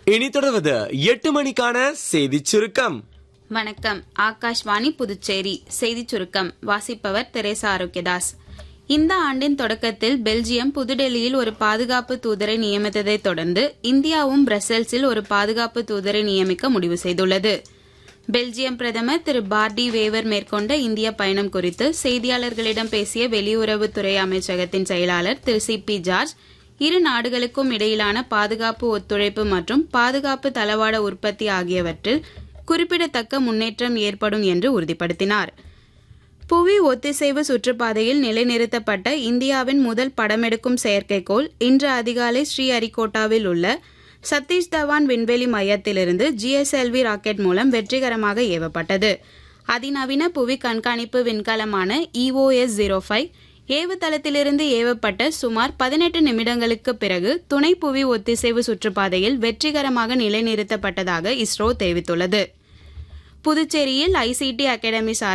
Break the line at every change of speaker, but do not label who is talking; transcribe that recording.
இனி தொடர்வது எட்டு மணிக்கான செய்திச் சுருக்கம்
வணக்கம் ஆகாஷ்வாணி புதுச்சேரி செய்திச் சுருக்கம் வாசிப்பவர் தெரேசா ஆரோக்கியதாஸ் இந்த ஆண்டின் தொடக்கத்தில் பெல்ஜியம் புதுடெல்லியில் ஒரு பாதுகாப்பு தூதரை நியமித்ததைத் தொடர்ந்து இந்தியாவும் பிரசல்ஸில் ஒரு பாதுகாப்பு தூதரை நியமிக்க முடிவு செய்துள்ளது பெல்ஜியம் பிரதமர் திரு பார்டி வேவர் மேற்கொண்ட இந்திய பயணம் குறித்து செய்தியாளர்களிடம் பேசிய வெளியுறவுத்துறை அமைச்சகத்தின் செயலாளர் திரு சி பி ஜார்ஜ் இரு நாடுகளுக்கும் இடையிலான பாதுகாப்பு ஒத்துழைப்பு மற்றும் பாதுகாப்பு தளவாட உற்பத்தி ஆகியவற்றில் குறிப்பிடத்தக்க முன்னேற்றம் ஏற்படும் என்று உறுதிப்படுத்தினார் புவி ஒத்திசைவு சுற்றுப்பாதையில் நிலைநிறுத்தப்பட்ட இந்தியாவின் முதல் படமெடுக்கும் செயற்கைக்கோள் இன்று அதிகாலை ஸ்ரீஹரிகோட்டாவில் உள்ள சதீஷ் தவான் விண்வெளி மையத்திலிருந்து ஜிஎஸ்எல்வி ராக்கெட் மூலம் வெற்றிகரமாக ஏவப்பட்டது அதிநவீன புவி கண்காணிப்பு விண்கலமான இஓஎஸ் ஜீரோ ஃபைவ் ஏவுதளத்திலிருந்து ஏவப்பட்ட சுமார் பதினெட்டு நிமிடங்களுக்கு பிறகு துணை புவி ஒத்திசைவு சுற்றுப்பாதையில் வெற்றிகரமாக நிலைநிறுத்தப்பட்டதாக இஸ்ரோ தெரிவித்துள்ளது புதுச்சேரியில் ஐசிடி அகாடமி சார்பில்